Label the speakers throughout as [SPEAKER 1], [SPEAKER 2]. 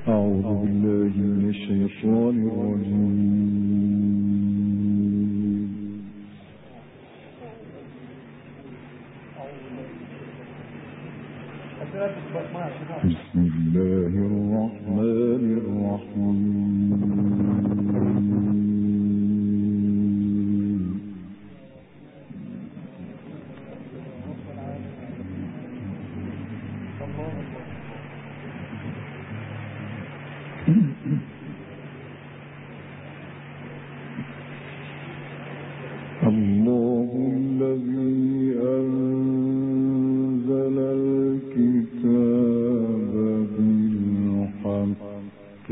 [SPEAKER 1] أعوذ بالله من الشيطان الرجيم بسم الله الرحمن الرحيم الله الذي أنزل الكتاب بالحق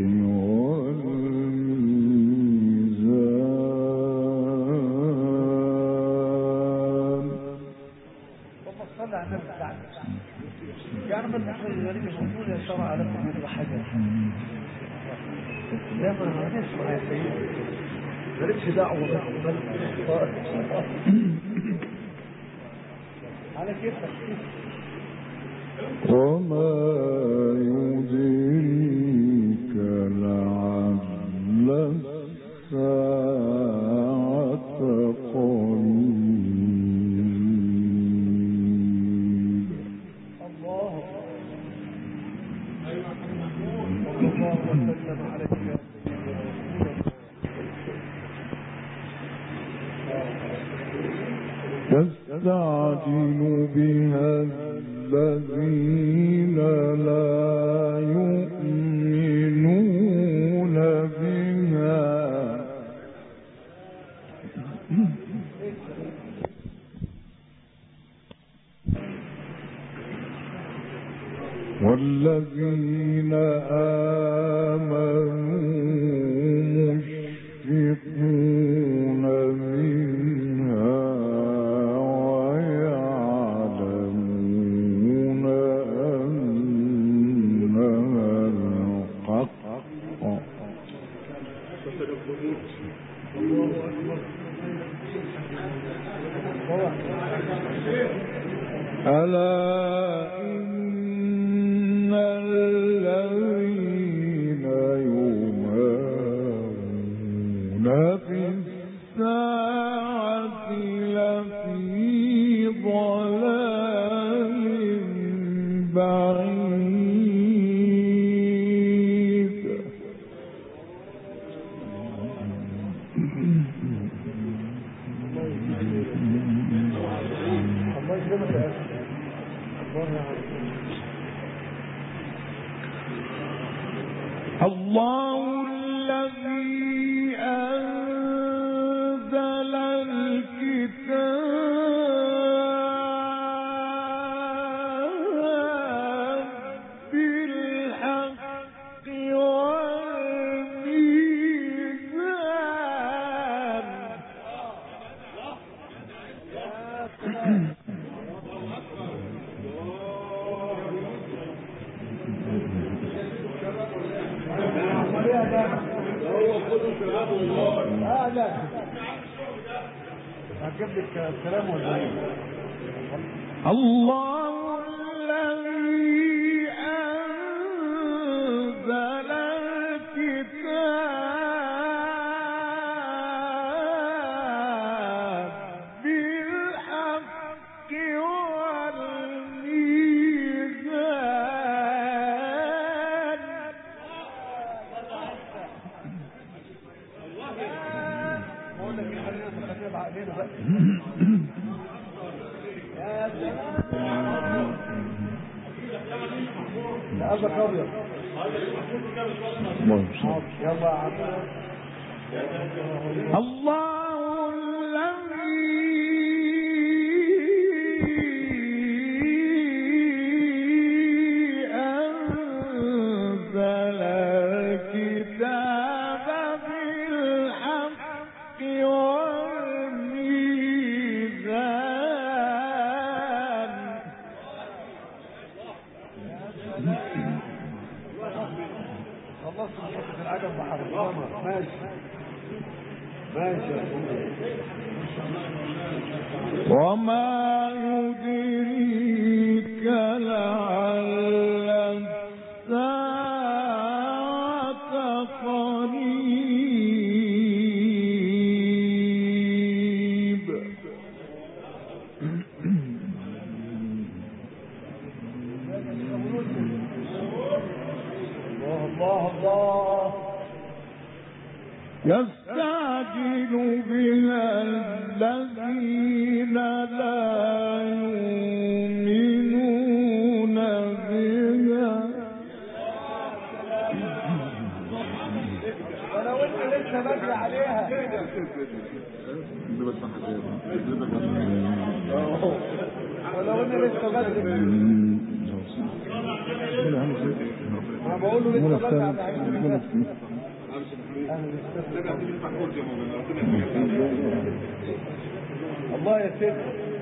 [SPEAKER 1] والميزان
[SPEAKER 2] اللهم صل على النبي بتاعك يا رب البحر الغريب يقول يا شرع لكم مثل حجر لا ما ما نسمع يا سيدي مالكش دعوه بقى. على كيفك
[SPEAKER 1] وما يدريك لعل الساعة قريب
[SPEAKER 2] الله صلى الله وسلم عليك يا سيدي رسول الله
[SPEAKER 1] تستعجل بها الذين لا يؤمنون بها والذين آمنوا مشفقون منها ويعلمون أنها الحق ألا إن الذين يمارون في الساعة لفي ضلال بعيد
[SPEAKER 2] الله يسلمك يا اخي الله يعافيك
[SPEAKER 1] الله الذي أنزل الكتاب بالحق والميزان
[SPEAKER 2] لا لا هتجيب لك كلام ولا ايه؟
[SPEAKER 1] الله الذي أنزل الكتاب بالحق والميزان
[SPEAKER 2] بقول لك خلينا خلينا بعقلنا بقى يا سلام لا قصدك ابيض يلا يا عم
[SPEAKER 1] الله الذي أنزل الكتاب بالحق والميزان
[SPEAKER 2] خلصت حته العجب بحرفها ماشي ماشي يا اخويا
[SPEAKER 1] وما يدريك لعل الساعة
[SPEAKER 2] الله الله
[SPEAKER 1] يستعجل بها الذين لا يؤمنون بها
[SPEAKER 2] ولو انت لسه بدري عليها ولو ان لسه بدري انا بقول له لسه بدري على عيني. الله يا سيدي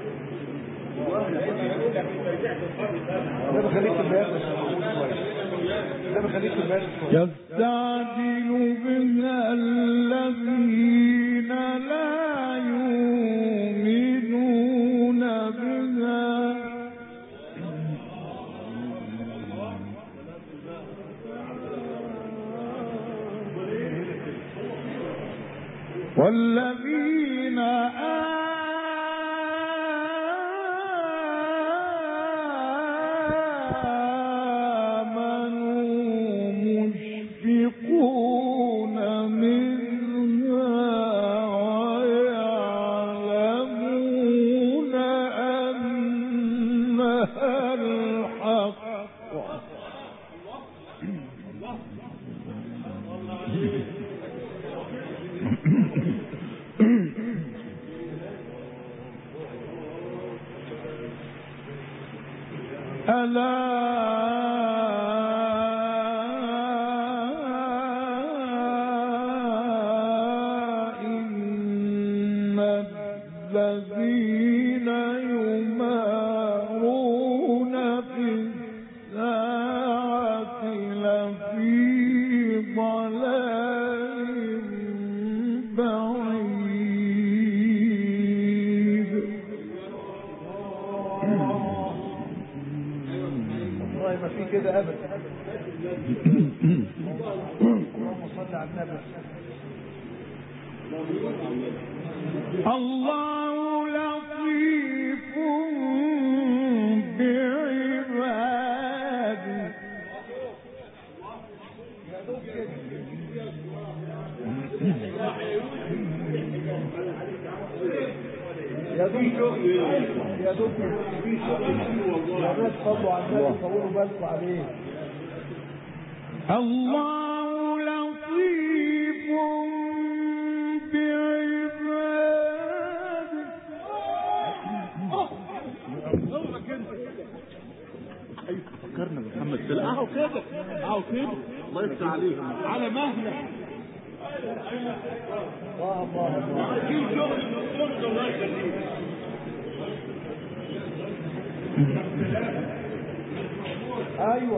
[SPEAKER 2] ده بخليك البيان ده بخليك البيان
[SPEAKER 1] يستعجل بها الذين لا يؤمنون بها والذين آمنوا مشفقون منها ويعلمون أنها الحق ألا إن الذين يمارون في الساعة لفي ضلال بعيد
[SPEAKER 2] والله ما في كده ابدا اللهم صل على النبي
[SPEAKER 1] الله لطيف بعباده
[SPEAKER 2] يا دوب يا دوب في شغل يا ناس صلوا على النبي طولوا بالكم عليه
[SPEAKER 1] الله لطيف بعباده
[SPEAKER 3] فكرنا محمد سلام اهو كده اهو كده الله يفتح عليك على مهلك
[SPEAKER 2] الله الله الله
[SPEAKER 3] في شغل شغل الله يخليك
[SPEAKER 2] ايوه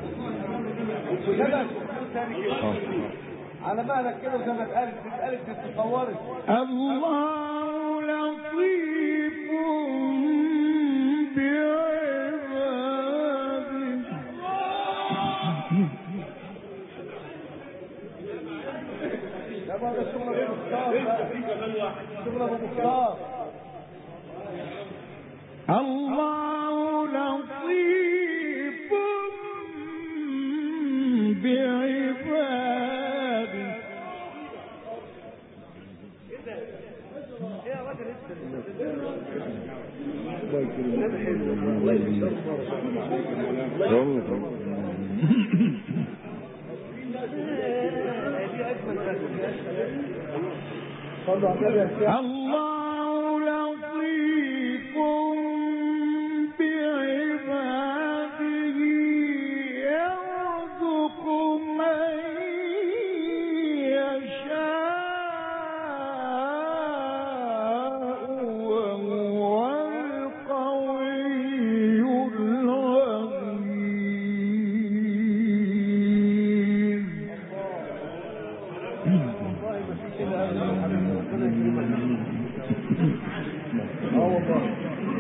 [SPEAKER 2] وشبك على مهلك كده وزي ما اتقالت اتقالت تتصورت
[SPEAKER 1] الله لطيف بعباده
[SPEAKER 2] ده بقى ده شغل ابو مختار بقى. شغل ابو مختار
[SPEAKER 1] الله لطيف بعباده
[SPEAKER 2] صلوا على النبي يا شيخ
[SPEAKER 1] الله لطيف بعباده يرزق من يشاء وهو القوي العزيز
[SPEAKER 2] والله ما في كده ابدا يا حبيبي ربنا يكرمك اه والله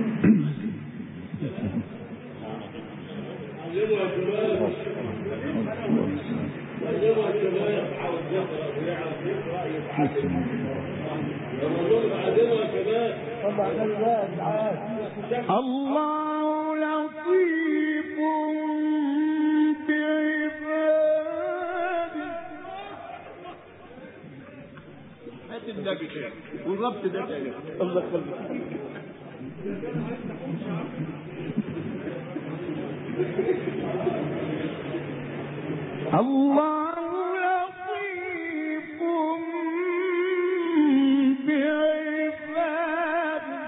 [SPEAKER 2] صلوا على النبي بقى يا جدعان
[SPEAKER 1] الله لطيف
[SPEAKER 3] النبي تاني والربط ده تاني الله يخليك
[SPEAKER 1] الله لطيف بعباده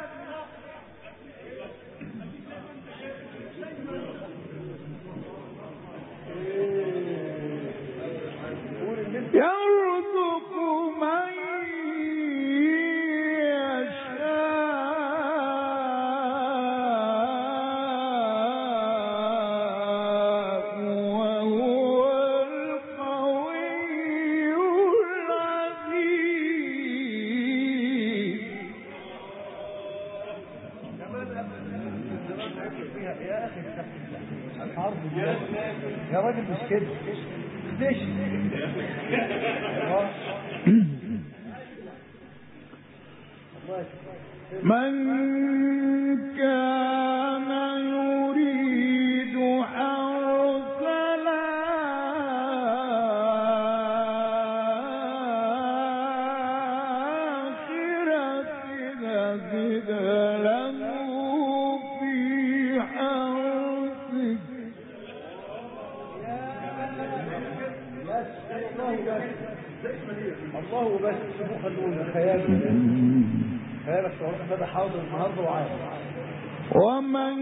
[SPEAKER 1] يرزق من يشاء وهو القوي العزيز
[SPEAKER 2] يا اخي الحرب دي يا راجل مش كده ليش آه.
[SPEAKER 1] من كان يريد حرث الآخرة نزد له في حرثه
[SPEAKER 2] الله بس سيبوه خلونا خيال خيالك شعور ده حاضر النهارده وعارف
[SPEAKER 1] ومن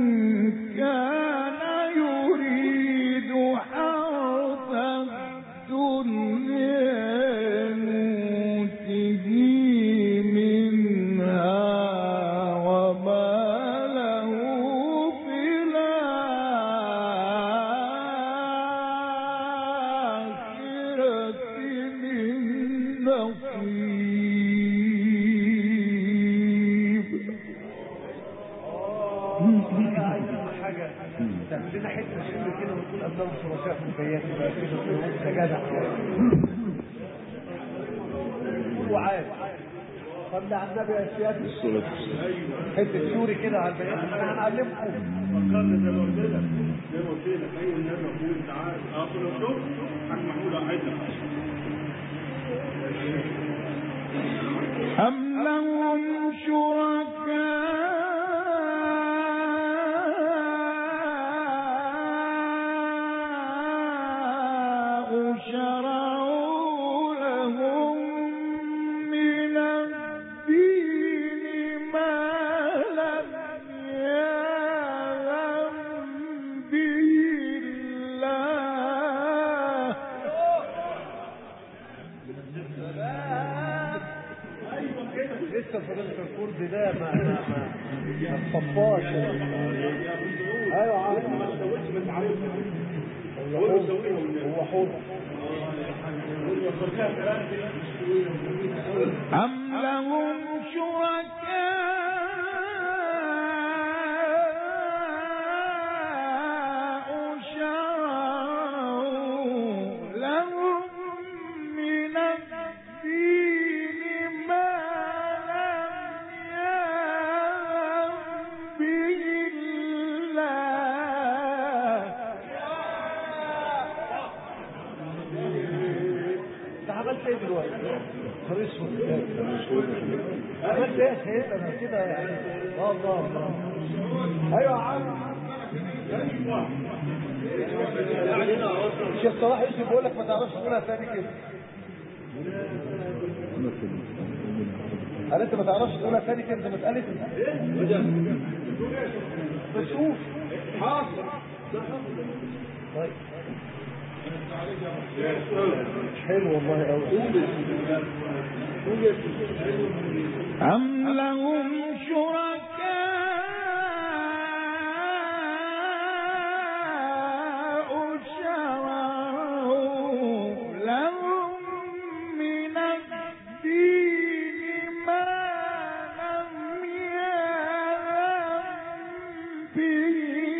[SPEAKER 1] كان يريد حرث الدنيا نوته منها وما له في الآخرة من نصيب
[SPEAKER 2] انا عايز أقول حاجه تعمل لنا حته شغل كده ونكون قدام شركاء في البيات بقى كده انت جدع وعاد صلي على النبي يا سيادة حته سوري كده على البيات احنا هنعلمكم
[SPEAKER 3] فكرني زي ما قلت لك زي ما قلت لك اي النبي اقول تعالى اه كنا شوف حاج محمود عايزك
[SPEAKER 1] أم لهم شركاء شرعوا لهم من الدين ما لم يعلم به الله
[SPEAKER 2] لسه فضيلة الكرد ده ما ما ما ما تصفاش ايوه عارف هو حر
[SPEAKER 1] أم لهم شركاء شرعوا لهم من الدين ما لم يعلم به الله
[SPEAKER 2] انت عملت ايه دلوقتي؟ نهار اسود عملت ايه يا سيدنا انا كده يعني اه الله الله ايوه يا عم الشيخ صلاح يوسف بيقول لك ما تعرفش تقولها تاني كده قال انت ما تعرفش تقولها تاني كده انت ما اتقالت بشوف طيب حلو والله قوي
[SPEAKER 1] أم لهم شركاء شرعوا لهم من الدين ما لم يعلم به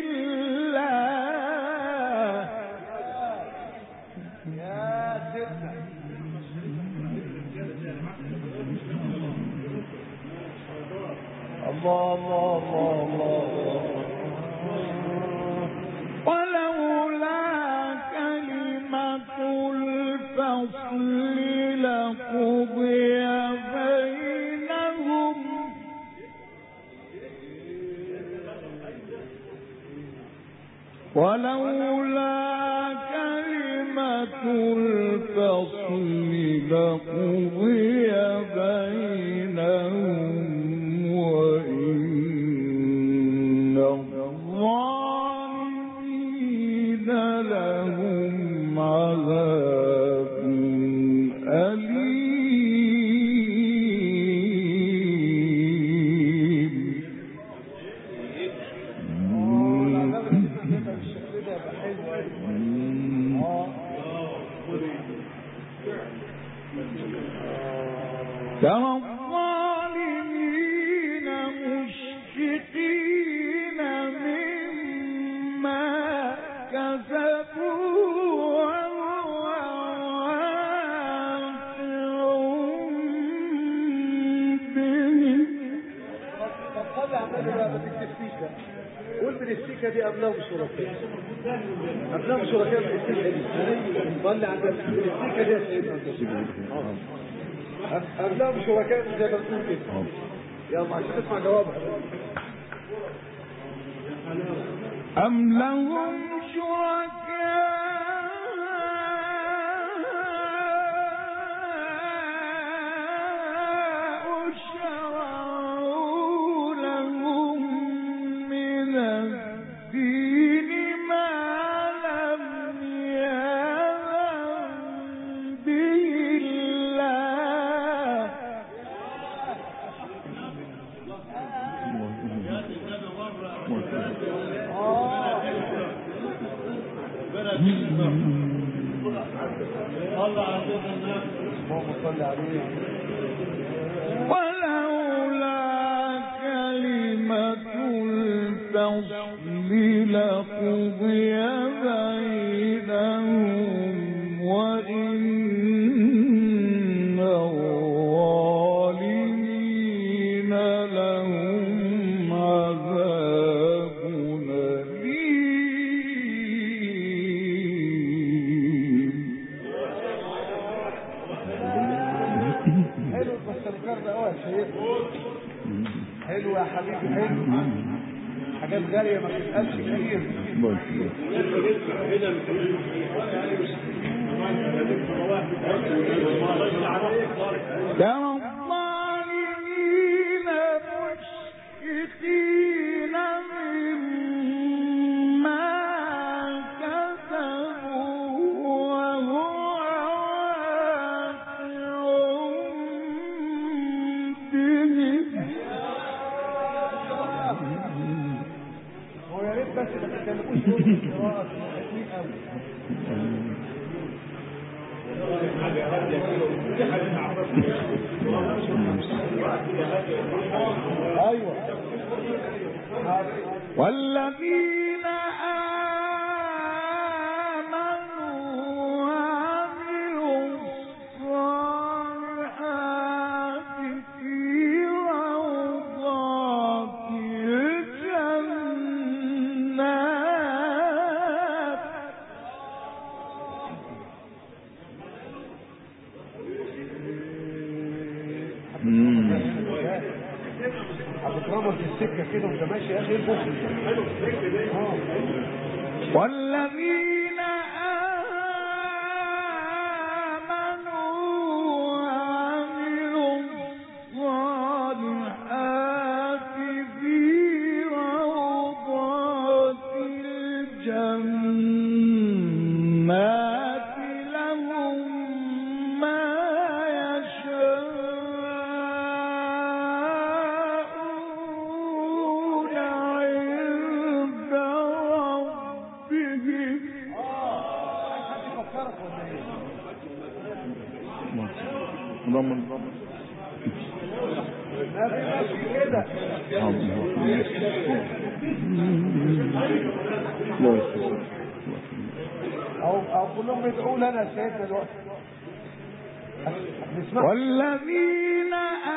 [SPEAKER 1] الله
[SPEAKER 2] يا سيدنا الله الله الله الله
[SPEAKER 1] ولولا كلمة الفصل لقضي ولولا كلمة الفصل لقضي بينهم وإن الظالمين لهم عذاب أليم
[SPEAKER 2] اه لا لا بس كده بالشكل ده يبقى حلو قوي اه
[SPEAKER 1] ترى الظالمين مشفقين مما كسبوا وهو واقع بهم
[SPEAKER 2] طب صلي على النبي بقى ما تكتبش بقى قول من السكه دي قبلها بشركاء قبلها بشركاء من السكه دي صلي على النبي من السكه دي يا سيدنا آه. قبلها بشركاء زي ما تقول كده يلا عشان تسمع جوابها
[SPEAKER 1] أم لهم شركاء شرعوا لهم من الدين ما لم يأذن به الله
[SPEAKER 2] اللهم صل عليه
[SPEAKER 1] ولولا كلمة الفصل لقضي بينهم وإن الظالمين لهم عذاب أليم
[SPEAKER 2] حلو المستنكر ده قوي يا شيخ حلو يا حبيبي حلو حاجات غالية ما بتتقالش كتير
[SPEAKER 1] ترى الظالمين مشفقين مما كسبوا وهو واقع بهم
[SPEAKER 2] هو يا ريت بس ما تتكلموش دول في القراءة حلوين قوي ايوه
[SPEAKER 1] والذين آمنوا وعملوا الصالحات في روضات الجنات
[SPEAKER 2] هتتربط في السكة كده وانت ماشي يا اخي ايه البخل ده؟ اه
[SPEAKER 1] والذين آمنوا وعملوا الصالحات في روضات الجنات لهم ما يشاءون عند ربهم
[SPEAKER 2] حد يفكرك ولا ايه؟
[SPEAKER 4] ضمن
[SPEAKER 2] ما في ماشي كده او او كلهم بيدعوا لنا سيدنا دلوقتي نسمع
[SPEAKER 1] والذين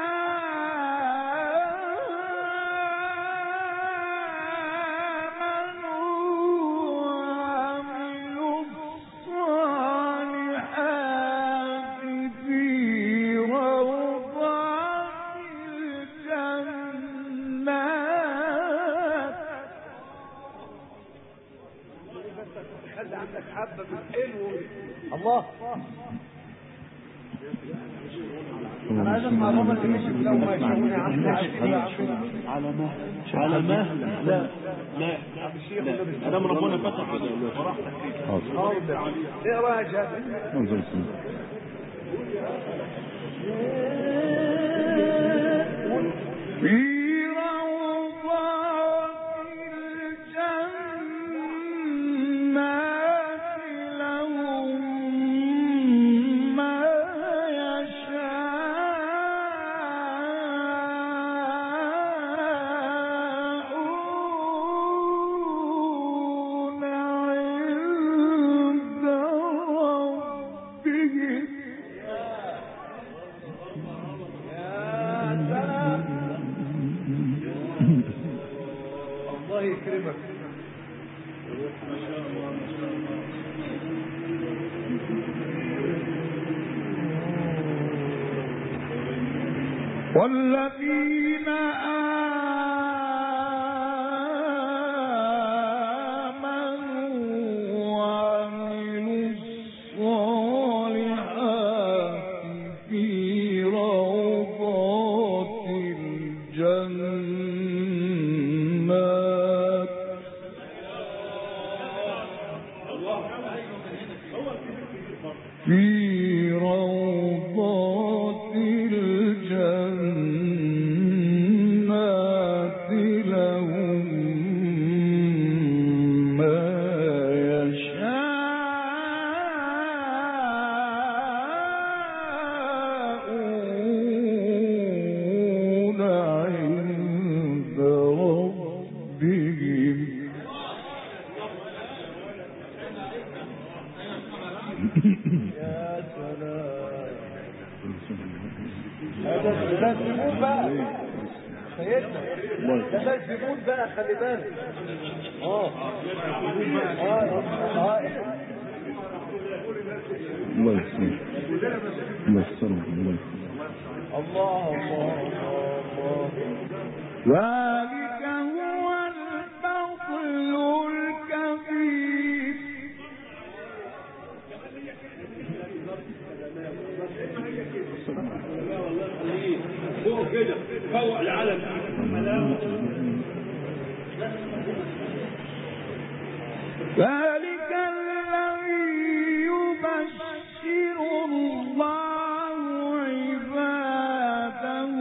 [SPEAKER 1] آمنوا وعملوا الصالحات في روضات الجنات
[SPEAKER 2] الله انا عايز اسمع بابا اللي مشي في لو ما يشوفوني يا عم عايزين
[SPEAKER 3] على مهل على مهل لا لا لا ادام ربنا فتح براحتك
[SPEAKER 4] حاضر
[SPEAKER 2] اقرا يا شهاده
[SPEAKER 4] انظر السنة
[SPEAKER 1] في روضات الجنات لهم ما يشاءون عند ربهم
[SPEAKER 2] الله يكرمك
[SPEAKER 1] والذين آمنوا وعملوا الصالحات في روضات الجنات في روضات الجنات لهم ما يشاءون عند ربهم
[SPEAKER 2] يا سلام هذا ده الزبون بقى سيدنا ده ده الزبون بقى خلي بالك اه اه اه
[SPEAKER 4] الله يسلمك الله يسلمك الله يسلمك
[SPEAKER 2] الله الله الله
[SPEAKER 1] ذلك هو الفضل الكبير
[SPEAKER 3] فوق كده فوق العلم
[SPEAKER 1] ذلك الذي يبشر الله عباده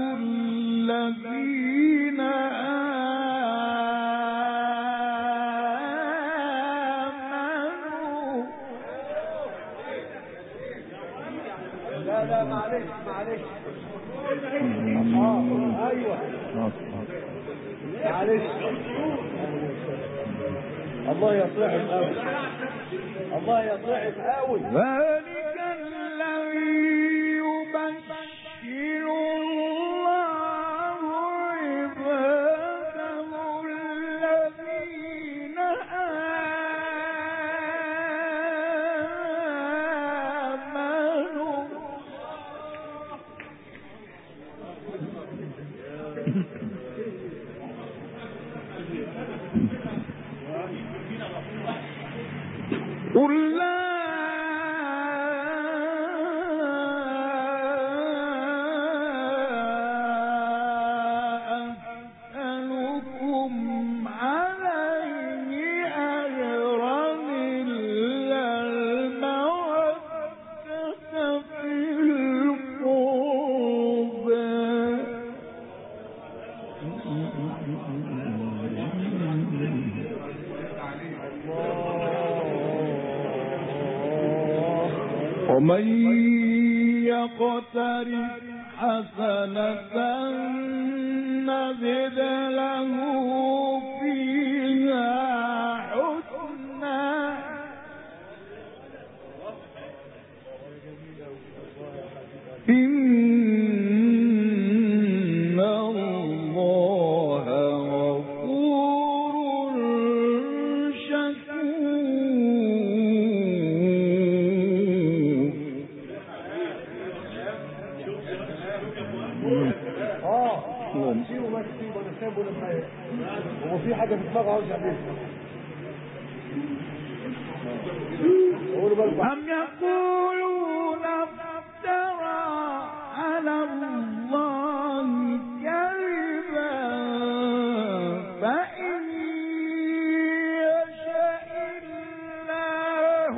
[SPEAKER 1] الذين آمنوا
[SPEAKER 2] لا لا معلش معلش اه ايوه
[SPEAKER 4] حاضر حاضر
[SPEAKER 2] معلش الله يصلحك قوي الله يصلحك قوي
[SPEAKER 1] ذلك الذي يبشر الله عباده الذين آمنوا قل لا أسألكم عليه أجرا إلا المودة في القربى ومن يقترف حسنة نزد له فيها حسنا إن الله غفور شكور
[SPEAKER 2] اه سيبه بس سيبه انا سايبه لما ي- هو في حاجه في دماغه عاوز يعملها قولوا أربعة
[SPEAKER 1] أم يقولون افترى على الله كذبا فإن يشاء الله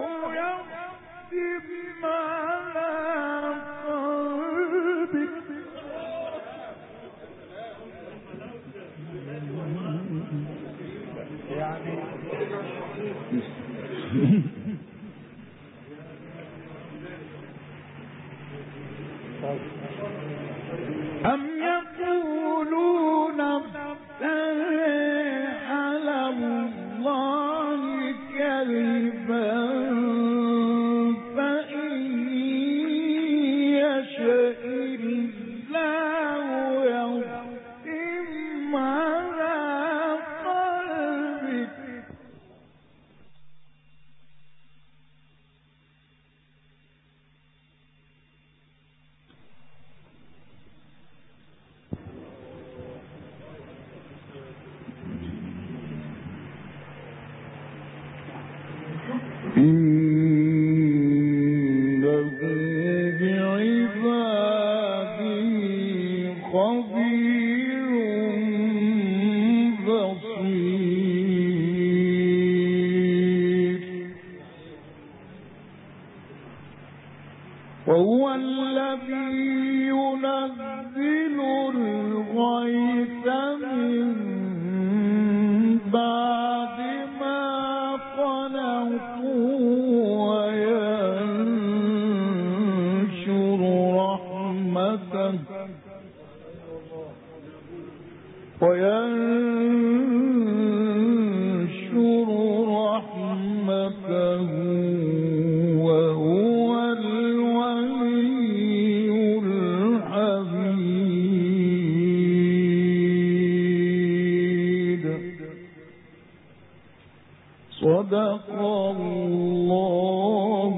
[SPEAKER 1] يختم على قلبك أم يقولون افترى على الله كذبا فإن يشاء الله يختم على قلبك إنه بعباده خبير بصير وهو الذي ينزل الغيث من بعد ما قنطوا وينشر رحمته وينشر رحمته وهو الولي الحميد صدق الله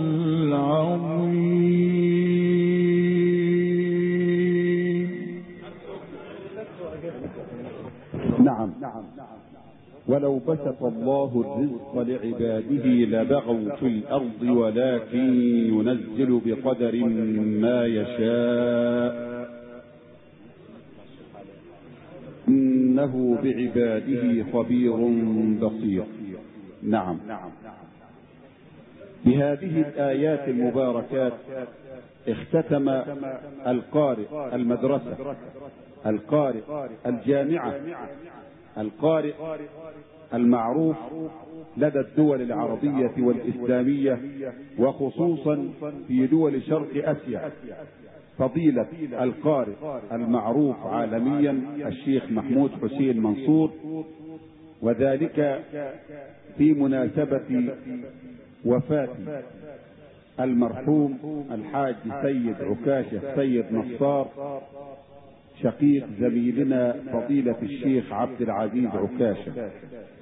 [SPEAKER 1] العظيم
[SPEAKER 5] نعم ولو بسط الله الرزق لعباده لبغوا في الأرض ولكن ينزل بقدر ما يشاء إنه بعباده خبير بصير نعم بهذه الآيات المباركات اختتم القارئ المدرسة القارئ الجامعة القارئ المعروف لدى الدول العربية والإسلامية وخصوصا في دول شرق آسيا فضيلة القارئ المعروف عالميا الشيخ محمود حسين منصور وذلك في مناسبة وفاة المرحوم الحاج سيد عكاشة سيد نصار شقيق زميلنا فضيلة الشيخ عبد العزيز عكاشة